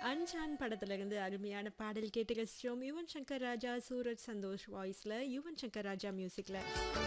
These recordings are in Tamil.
அன்சான் படத்துல இருந்து அருமையான பாடல் கேட்டு ரசிச்சோம் யுவன் சங்கர் ராஜா சூரஜ் சந்தோஷ் வாய்ஸ்ல யுவன் சங்கர் ராஜா மியூசிக்ல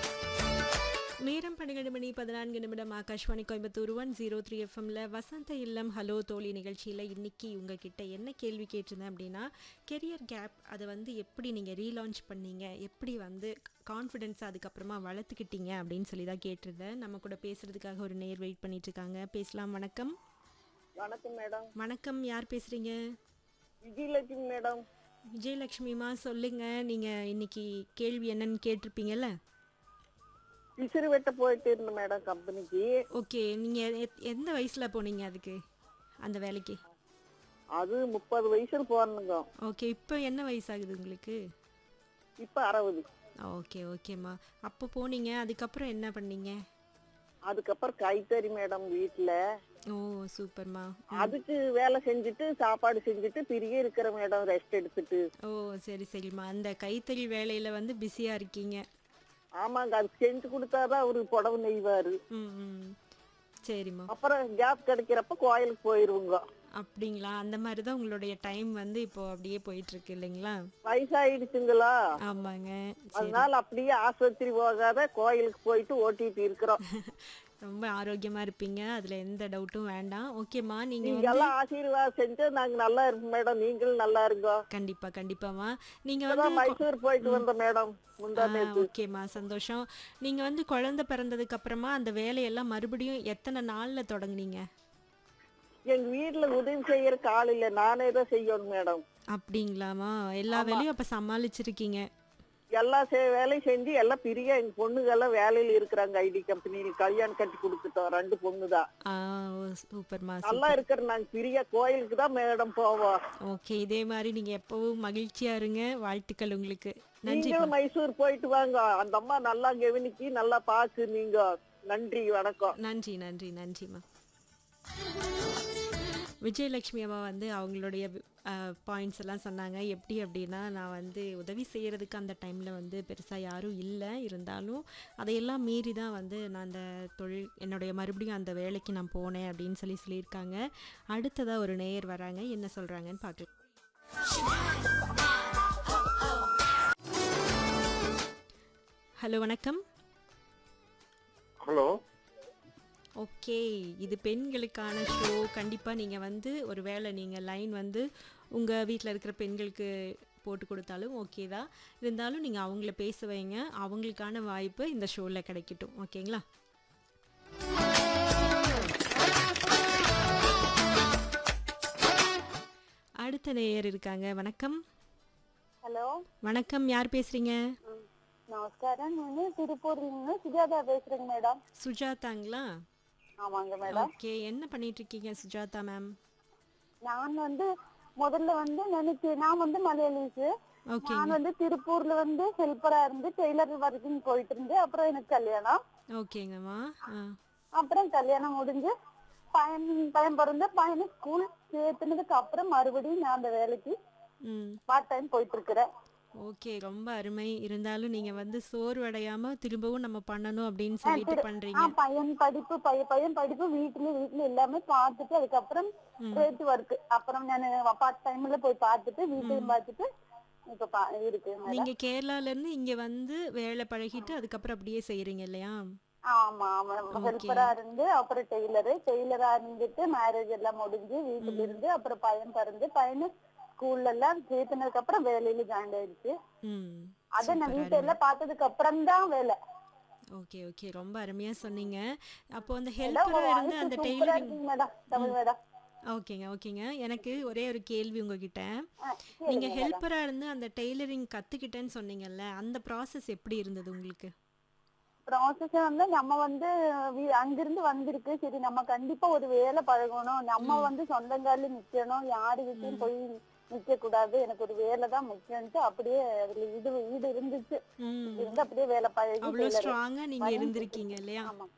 நேரம் பன்னிரெண்டு மணி பதினான்கு நிமிடம் Akashvani Coimbatore one zero three எஃப்எம்ல வசந்த இல்லம் ஹலோ தோழி நிகழ்ச்சியில் இன்னைக்கு உங்ககிட்ட என்ன கேள்வி கேட்டிருந்தேன் அப்படின்னா கெரியர் கேப் அதை வந்து எப்படி நீங்கள் ரீலான்ச் பண்ணீங்க எப்படி வந்து கான்ஃபிடென்ஸ் அதுக்கப்புறமா வளர்த்துக்கிட்டீங்க அப்படின்னு சொல்லி தான் கேட்டிருந்தேன் நம்ம கூட பேசுறதுக்காக ஒரு நேர் வெயிட் பண்ணிட்டு இருக்காங்க பேசலாம் வணக்கம் வணக்கம் மேடம் வணக்கம் யார் பேசுறீங்க விஜயலட்சுமி மேடம் விஜயலட்சுமிமா சொல்லுங்க நீங்க இன்னைக்கு கேள்வி என்னன்னு கேட்டிருப்பீங்கல்ல விசிறு வெட்ட போயிட்டு இருந்தேன் மேடம் கம்பெனிக்கு ஓகே நீங்க எத்- எந்த வயசுல போனீங்க அதுக்கு அந்த வேலைக்கு அது முப்பது வயசுல போறணுங்க ஓகே இப்போ என்ன வயசாகுது உங்களுக்கு இப்ப அறுபது ஓகே ஓகேம்மா அப்போ போனீங்க அதுக்கப்புறம் என்ன பண்ணீங்க அதுக்கப்புறம் கைத்தறி மேடம் வீட்டுல ஓ சூப்பர்மா அதுக்கு வேலை செஞ்சுட்டு சாப்பாடு செஞ்சுட்டு பிரிய இருக்கிற மேடம் ரெஸ்ட் எடுத்துட்டு ஓ சரி சரிம்மா அந்த கைத்தறி வேலையில வந்து பிஸியா இருக்கீங்க ஆமாங்க அது செஞ்சு கொடுத்தாதான் அவரு புடவை நெய்வாரு ம் ம் சரிம்மா அப்புறம் கேப் கிடைக்கிறப்ப கோயிலுக்கு போயிருவோங்க அப்படிங்களா அந்த மாதிரி தான் உங்களுடைய டைம் வந்து இப்போ அப்படியே போயிட்டு இருக்கு இல்லைங்களா வயசாயிடுச்சுங்களா ஆமாங்க அதனால அப்படியே ஆஸ்பத்திரி போகாத கோயிலுக்கு போயிட்டு ஓட்டிட்டு இருக்கிறோம் ரொம்ப ஆரோக்கியமா இருப்பீங்க அதுல எந்த டவுட்டும் வேண்டாம் ஓகேம்மா நீங்க நீங்க வந்து எல்லாம் ஆசீர்வாதம் செஞ்சு நாங்க நல்லா இருப்போம் மேடம் நீங்களும் நல்லா இருங்க கண்டிப்பா கண்டிப்பாம்மா நீங்க இப்பதான் வந்து மைசூர் போயிட்டு வந்தோம் மேடம் முந்தா ஆ, நேத்து ஓகேம்மா சந்தோஷம் நீங்க வந்து குழந்தை பிறந்ததுக்கு அப்புறமா அந்த வேலையெல்லாம் மறுபடியும் எத்தனை நாள்ல தொடங்குனீங்க எங்க வீட்டுல உதவி செய்யறதுக்கு ஆள் இல்ல நானே தான் செய்யணும் மேடம் அப்படிங்களாமா எல்லா வேலையும் அப்ப சமாளிச்சிருக்கீங்க எல்லா செ- வேலையும் செஞ்சு எல்லாம் பிரிய எங்க பொண்ணுங்க எல்லாம் வேலையில இருக்கிறாங்க ஐடி கம்பெனி கல்யாணம் கட்டி கொடுத்துட்டோம் ரெண்டு பொண்ணு தான் ஆ ஓ, சூப்பர்மா நல்லா இருக்கிற நாங்க பிரிய கோயிலுக்கு தான் மேடம் போவோம் ஓகே இதே மாதிரி நீங்க எப்பவும் மகிழ்ச்சியா இருங்க வாழ்த்துக்கள் உங்களுக்கு நன்றி நீங்களும் மைசூர் போயிட்டு வாங்க அந்த அம்மா நல்லா கவனிக்கி நல்லா பாக்கு நீங்க நன்றி வணக்கம் நன்றி நன்றி நன்றிம்மா விஜயலட்சுமி அம்மா வந்து அவங்களுடைய பாயிண்ட்ஸ் எல்லாம் சொன்னாங்க எப்படி அப்படின்னா நான் வந்து உதவி செய்கிறதுக்கு அந்த டைமில் வந்து பெருசாக யாரும் இல்லை இருந்தாலும் அதையெல்லாம் மீறி தான் வந்து நான் அந்த தொழில் என்னுடைய மறுபடியும் அந்த வேலைக்கு நான் போனேன் அப்படின்னு சொல்லி சொல்லியிருக்காங்க அடுத்ததாக ஒரு நேயர் வராங்க என்ன சொல்கிறாங்கன்னு பார்க்கலாம் ஹலோ வணக்கம் ஹலோ ஓகே இது பெண்களுக்கான ஷோ கண்டிப்பாக நீங்கள் வந்து ஒரு வேளை நீங்கள் லைன் வந்து உங்கள் வீட்டில் இருக்கிற பெண்களுக்கு போட்டு கொடுத்தாலும் ஓகே தான் இருந்தாலும் நீங்கள் அவங்கள பேச வைங்க அவங்களுக்கான வாய்ப்பு இந்த ஷோவில் கிடைக்கட்டும் ஓகேங்களா அடுத்த நேயர் இருக்காங்க வணக்கம் ஹலோ வணக்கம் யார் பேசுறீங்க நமஸ்காரம் நான் திருப்பூர்ல இருந்து சுஜாதா பேசுறேங்க மேடம் சுஜாதாங்களா ஆமாங்க மேடம் ஓகே என்ன பண்ணிட்டு இருக்கீங்க சுஜாதா மேம் நான் வந்து முதல்ல வந்து நினைச்சு நான் வந்து மலையாளிஸ் ஓகே நான் வந்து திருப்பூர்ல வந்து ஹெல்ப்பரா இருந்து டெய்லர் வரைக்கும் போயிட்டு இருந்து அப்புறம் எனக்கு கல்யாணம் ஓகேங்கம்மா ஆ அப்புறம் கல்யாணம் முடிஞ்சு பையன் பையன் பிறந்த பையனை ஸ்கூல் சேர்த்துனதுக்கு அப்புறம் மறுபடியும் நான் அந்த வேலைக்கு ம் பார்ட் டைம் போயிட்டு இருக்கிறேன் ஓகே ரொம்ப அருமை இருந்தாலும் நீங்க வந்து சோர்வடையாம திரும்பவும் நம்ம பண்ணணும் அப்படின்னு சொல்லிட்டு பண்றீங்க ஆ பையன் படிப்பு பையன் பையன் படிப்பு வீட்டுல வீட்டுல எல்லாமே பார்த்துட்டு அதுக்கப்புறம் ரேட் ஒர்க் அப்புறம் நான் பார்ட் டைம்ல போய் பார்த்துட்டு வீட்டையும் பார்த்துட்டு இப்ப பா- இருக்கு மேடம் நீங்க கேரளால இருந்து இங்க வந்து வேலை பழகிட்டு அதுக்கப்புறம் அப்படியே செய்யறீங்க இல்லையா ஆமா ஆமா ஹெல்ப்பரா இருந்து அப்புறம் டெய்லரு டெய்லரா இருந்துட்டு மேரேஜ் எல்லாம் முடிஞ்சு வீட்டுல இருந்து அப்புறம் பையன் பிறந்து பையனு ஸ்கூல்ல எல்லாம் சேர்த்துனதுக்கு அப்புறம் வேலையில ஜாயின் ஆயிடுச்சு ம் அத நான் வீட்டெல்லாம் பார்த்ததுக்கு அப்புறம் தான் வேலை ஓகே ஓகே ரொம்ப அருமையா சொன்னீங்க அப்போ அந்த மேடம், ஹெல்ப்பரா உங்க இருந்து voice அந்த சூப்பரா டெய்லரிங் இருக்குங்க மேடம் தமிழ் மேடம் ஓகேங்க ஓகேங்க எனக்கு ஒரே ஒரு கேள்வி உங்ககிட்ட ஆ, நீங்க சரிங்க ஹெல்ப்பரா இருந்து அந்த டெய்லரிங் கத்துக்கிட்டேன்னு சொன்னீங்கல்ல அந்த ப்ராசஸ் எப்படி இருந்தது உங்களுக்கு ப்ராசஸ் வந்து நம்ம வந்து வீ- அங்கிருந்து வந்திருக்கு சரி நம்ம கண்டிப்பா ஒரு வேலை பழகணும் நம்ம வந்து சொந்தங்கால நிக்கணும் யாரு வீட்லயும் போய் நிக்க கூடாது எனக்கு ஒரு வேலை தான் முக்கியம்ட்டு அப்படியே அதுல ஈடு ஈடு இருந்துச்சு ம் இருந்து அப்படியே வேலை பழகி அவ்வளோ tailor. ஸ்ட்ராங்கா நீங்க இருந்திருக்கீங்க இல்லையா ஆமா